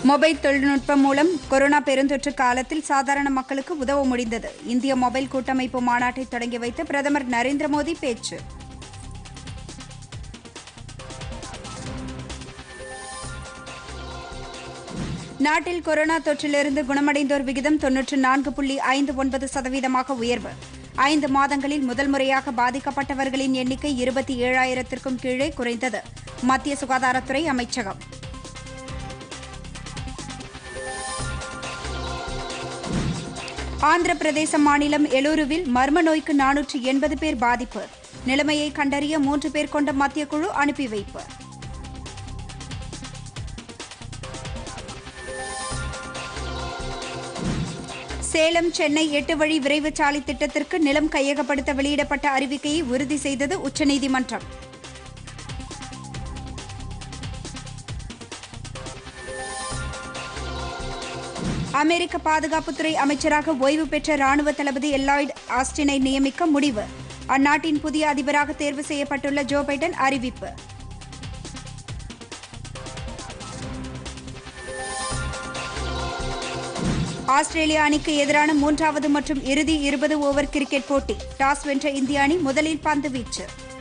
mobile தொழில்நுட்பம் மூலம் corona பெருந்தொற்று காலத்தில் சாதாரண மக்களுக்கு உதவ முடிந்தது இந்திய மொபைல் கூட்டமைப்பு மாநாட்டை தொடங்கி வைத்த பிரதமர் நரேந்திர மோடி பேச்சு நாட்டில் கொரோனா தொற்றிலிருந்து குணமடைந்தோர் விகிதம் தொன்னூற்று நான்கு புள்ளி ஐந்து ஒன்பது சதவீதமாக உயர்வு ஐந்து மாதங்களில் முதல் முறையாக பாதிக்கப்பட்டவர்களின் எண்ணிக்கை இருபத்தி ஏழாயிரத்திற்கும் கீழே குறைந்தது மத்திய சுகாதாரத்துறை அமைச்சகம் ஆந்திர பிரதேச மாநிலம் எலூருவில் மர்ம நோய்க்கு நானூற்று எண்பது பேர் பாதிப்பு நிலைமையை கண்டறிய மூன்று பேர் கொண்ட மத்திய குழு அனுப்பி வைப்பு சேலம் சென்னை எட்டு வழி விரைவுச்சாலை திட்டத்திற்கு நிலம் கையகப்படுத்த வெளியிடப்பட்ட அறிவிக்கையை உறுதி செய்தது உச்சநீதிமன்றம் அமெரிக்க பாதுகாப்புத்துறை அமைச்சராக ஓய்வு பெற்ற ராணுவ தளபதி எல்லாய்டு ஆஸ்டினை நியமிக்க முடிவு அந்நாட்டின் புதிய அதிபராக தேர்வு செய்யப்பட்டுள்ள ஜோ பைடன் அறிவிப்பு ஆஸ்திரேலிய அணிக்கு எதிரான மூன்றாவது மற்றும் இறுதி இருபது ஓவர் கிரிக்கெட் போட்டி டாஸ் வென்ற இந்திய அணி முதலில் பந்து வீச்சு